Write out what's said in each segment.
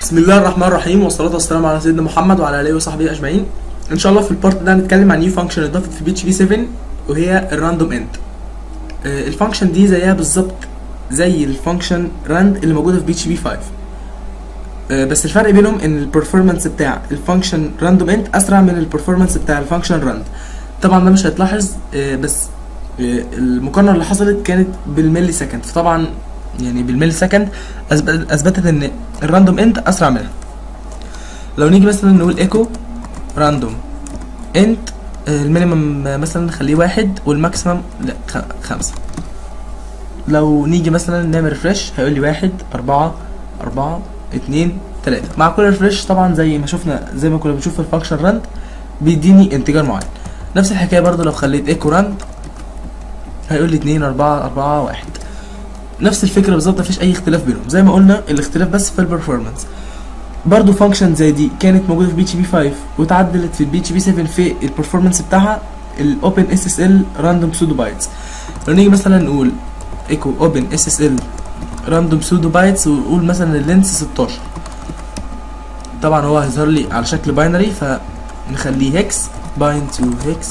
بسم الله الرحمن الرحيم والصلاة والسلام على سيدنا محمد وعلى آله وصحبه أجمعين. إن شاء الله في البارت ده هنتكلم عن نيو فانكشن اتضافت في بي اتش بي 7 وهي الراندوم اند. الفانكشن دي زيها بالظبط زي الفانكشن راند اللي موجودة في بي اتش بي 5. آه، بس الفرق بينهم ان البرفورمانس بتاع الفانكشن راندوم اند اسرع من البرفورمانس بتاع الفانكشن راند. طبعا ده مش هيتلاحظ آه، بس آه، المقارنة اللي حصلت كانت بالملي سكند فطبعا يعني بالملي سكند أثبت- اثبتت ان الراندوم اند اسرع منها لو نيجي مثلا نقول ايكو راندوم اند المينيمم مثلا نخليه واحد والماكسيمم لا خ- خمسة لو نيجي مثلا نعمل ريفرش هيقول لي واحد أربعة أربعة اتنين تلاتة مع كل ريفرش طبعا زي ما شفنا زي ما كنا بنشوف في الفانكشن راند بيديني انتجار معين نفس الحكاية برضو لو خليت ايكو راند هيقول لي اتنين أربعة أربعة واحد نفس الفكره بالظبط مفيش اي اختلاف بينهم زي ما قلنا الاختلاف بس في البرفورمانس برضو فانكشن زي دي كانت موجوده في بي اتش بي 5 واتعدلت في البي اتش بي 7 في البرفورمانس بتاعها الاوبن اس اس ال راندوم سودو بايتس لو نيجي مثلا نقول ايكو اوبن اس اس ال راندوم سودو بايتس ونقول مثلا اللينس 16 طبعا هو هيظهر لي على شكل باينري فنخليه هيكس بايند تو هيكس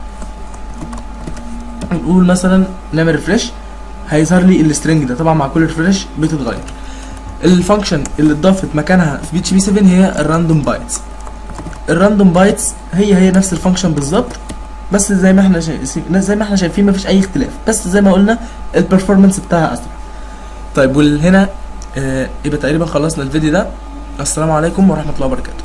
نقول مثلا نعمل ريفرش هيظهر لي السترنج ده طبعا مع كل ريفرش بتتغير الفانكشن اللي اتضافت مكانها في بي اتش بي 7 هي الراندوم بايتس الراندوم بايتس هي هي نفس الفانكشن بالظبط بس زي ما احنا شايفين زي ما احنا شايفين مفيش اي اختلاف بس زي ما قلنا البرفورمانس بتاعها اسرع طيب وهنا آه يبقى تقريبا خلصنا الفيديو ده السلام عليكم ورحمه الله وبركاته